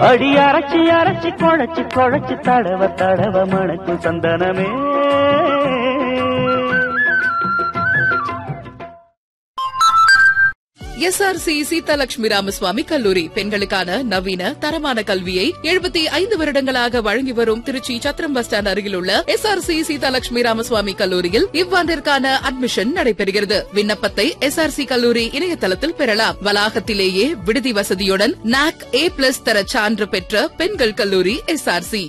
அடி அரைச்சி அரைச்சி குழைச்சி குழைச்சி தடவ தடவ மணக்கும் சந்தனமே எஸ்ஆர்சி சீதாலட்சுமி ராமசுவாமி கல்லூரி பெண்களுக்கான நவீன தரமான கல்வியை எழுபத்தி ஐந்து வருடங்களாக வழங்கி வரும் திருச்சி சத்திரம் பஸ் ஸ்டாண்ட் அருகில் உள்ள எஸ்ஆர்சி சீதாலட்சுமி ராமசுவாமி கல்லூரியில் இவ்வாண்டிற்கான அட்மிஷன் நடைபெறுகிறது விண்ணப்பத்தை எஸ்ஆர்சி கல்லூரி இணையதளத்தில் பெறலாம் வளாகத்திலேயே விடுதி வசதியுடன் நாக் ஏ பிளஸ் தர சான்று பெற்ற பெண்கள் கல்லூரி எஸ்ஆர்சி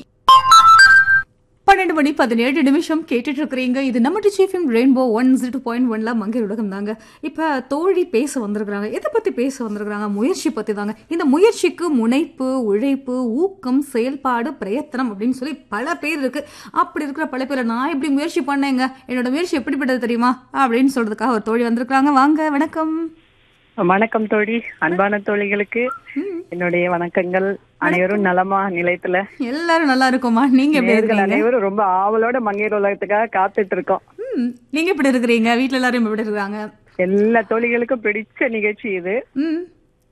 பன்னெண்டு மணி பதினேழு நிமிஷம் கேட்டுட்டு இருக்கிறீங்க இது நம்ம டிச்சிஎஃப்எம் ரெயின்போ ஒன் ஜீரோ பாயிண்ட் ஒன்ல மங்கை உலகம் தாங்க இப்போ தோழி பேச வந்திருக்கிறாங்க எதை பற்றி பேச வந்திருக்கிறாங்க முயற்சி பற்றி தாங்க இந்த முயற்சிக்கு முனைப்பு உழைப்பு ஊக்கம் செயல்பாடு பிரயத்தனம் அப்படின்னு சொல்லி பல பேர் இருக்கு அப்படி இருக்கிற பல பேரை நான் இப்படி முயற்சி பண்ணேங்க என்னோட முயற்சி எப்படிப்பட்டது தெரியுமா அப்படின்னு சொல்றதுக்காக ஒரு தோழி வந்திருக்கிறாங்க வாங்க வணக்கம் வணக்கம் தோழி அன்பான தோழிகளுக்கு என்னுடைய வணக்கங்கள் அனைவரும் நலமா நிலையத்துல எல்லாரும் நல்லா இருக்கோமா நீங்க எப்படி நேர்கள் இருக்கீங்க அனைவரும் ரொம்ப ஆவலோட மங்கையர் உலகத்துக்காக காத்துட்டு இருக்கோம் ம், நீங்க எப்படி இருக்கிறீங்க வீட்ல எல்லாரும் எப்படி இருக்காங்க எல்லா தோழிகளுக்கும் பிடிச்ச நிகழ்ச்சி இது ம்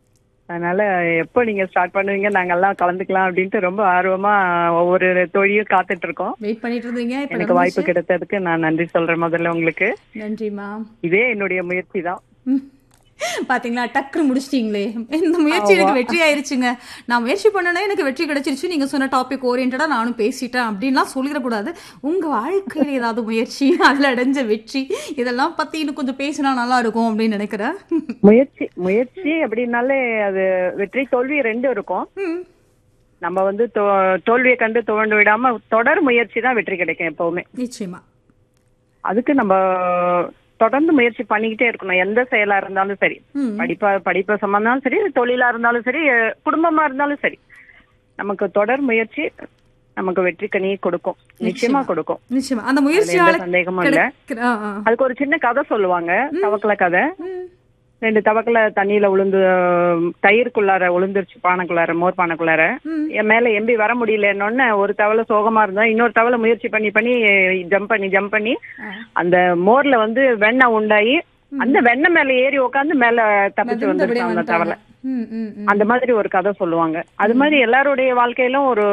அதனால எப்போ நீங்க ஸ்டார்ட் பண்ணுவீங்க நாங்க எல்லாம் கலந்துக்கலாம் அப்படின்ட்டு ரொம்ப ஆர்வமா ஒவ்வொரு தோழியும் காத்துட்டு இருக்கோம் வெயிட் பண்ணிட்டு இருந்தீங்க இப்ப எனக்கு வாய்ப்பு நடந்துச்சு. கிடைத்ததுக்கு நான் நன்றி சொல்றேன் முதல்ல உங்களுக்கு நன்றிமா இதே என்னுடைய முயற்சி தான் ம். பாத்தீங்களா டக்குனு முடிச்சிட்டீங்களே இந்த முயற்சி எனக்கு வெற்றி ஆயிருச்சுங்க நான் முயற்சி பண்ணனே எனக்கு வெற்றி கிடைச்சிருச்சு நீங்க சொன்ன டாபிக் ஓரியன்டா நானும் பேசிட்டேன் அப்படின்லாம் சொல்லிடக்கூடாது உங்க வாழ்க்கையில ஏதாவது முயற்சி அதுல அடைஞ்ச வெற்றி இதெல்லாம் பத்தி இன்னும் கொஞ்சம் பேசினா நல்லா இருக்கும் அப்படின்னு நினைக்கிறேன் முயற்சி முயற்சி அப்படின்னாலே அது வெற்றி தோல்வி ரெண்டும் இருக்கும் ம். நம்ம வந்து தோ- தோல்வியை கண்டு துவண்டு விடாம தொடர் முயற்சி தான் வெற்றி கிடைக்கும் எப்பவுமே நிச்சயமா அதுக்கு நம்ம தொடர்ந்து முயற்சி பண்ணிக்கிட்டே இருக்கணும் எந்த செயலா இருந்தாலும் சரி ம். படிப்பா படிப்பு சம்பந்தாலும் சரி தொழிலா இருந்தாலும் சரி அஹ், குடும்பமா இருந்தாலும் சரி நமக்கு தொடர் முயற்சி நமக்கு வெற்றி கனியை கொடுக்கும் நிச்சயமா கொடுக்கும் நிச்சயமா அந்த அதுல முயற்சியால எந்த சந்தேகமும் இல்ல கிடைக்கிற- ஆ, ஆ. அதுக்கு ஒரு சின்ன கதை சொல்லுவாங்க தவக்கல கதை ம். ரெண்டு தவக்கல தண்ணியில உளுந்து அஹ், தயிருக்குள்ளார உளுந்துருச்சு பானைக்குள்ளார மோர் பானைக்குள்ளார ம். என் மேல எம்பி வர முடியலன்னொன்னு ஒரு தவளை சோகமா இருந்தா இன்னொரு தவளை முயற்சி பண்ணி பண்ணி ஜம்ப் பண்ணி ஜம்ப் பண்ணி ஆ. அந்த மோர்ல வந்து வெண்ணெய் உண்டாயி அந்த வெண்ணெய் மேல ஏறி உட்காந்து மேல தப்பிச்சு மிதந்தபடி வந்துருச்சு அந்த வந்துட்டாங்க. தவளை ம், ம், ம். அந்த மாதிரி ஒரு கதை சொல்லுவாங்க அது மாதிரி எல்லாருடைய வாழ்க்கையிலும் ஒரு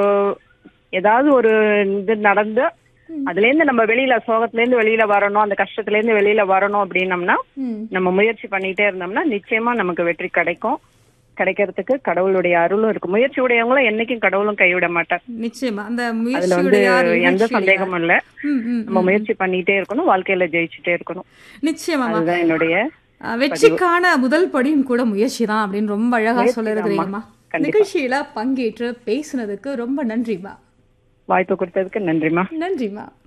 ஏதாவது ஒரு இது நடந்து அதுல இருந்து நம்ம வெளியில சோகத்துல இருந்து வெளியில வரணும் அந்த கஷ்டத்துல இருந்து வெளியில வரணும் அப்படின்னம்னா ம். நம்ம முயற்சி பண்ணிட்டே இருந்தோம்னா நிச்சயமா நமக்கு வெற்றி கிடைக்கும் கிடைக்கிறதுக்கு கடவுளுடைய அருளும் இருக்கு முயற்சி உடையவங்களும் என்னைக்கும் கடவுளும் கைவிட மாட்டார் நிச்சயமா அந்த அதுல வந்து முயற்சியுடைய யார், எந்த முயற்சியுடைய யார்? சந்தேகமும் இல்ல ம், ம், நம்ம ம். முயற்சி பண்ணிட்டே இருக்கணும் வாழ்க்கையில ஜெயிச்சுட்டே இருக்கணும் நிச்சயமா அதுதான் என்னுடைய அஹ் வெற்றிக்கான முதல் படியும் கூட முயற்சி தான் அப்படின்னு ரொம்ப அழகா முயற்சி சொல்லிருக்கிறீங்கம்மா கண்டிப்பா. நிகழ்ச்சியில பங்கேற்று பேசுனதுக்கு ரொம்ப நன்றிமா வாய்ப்பு கொடுத்ததுக்கு நன்றிமா நன்றிமா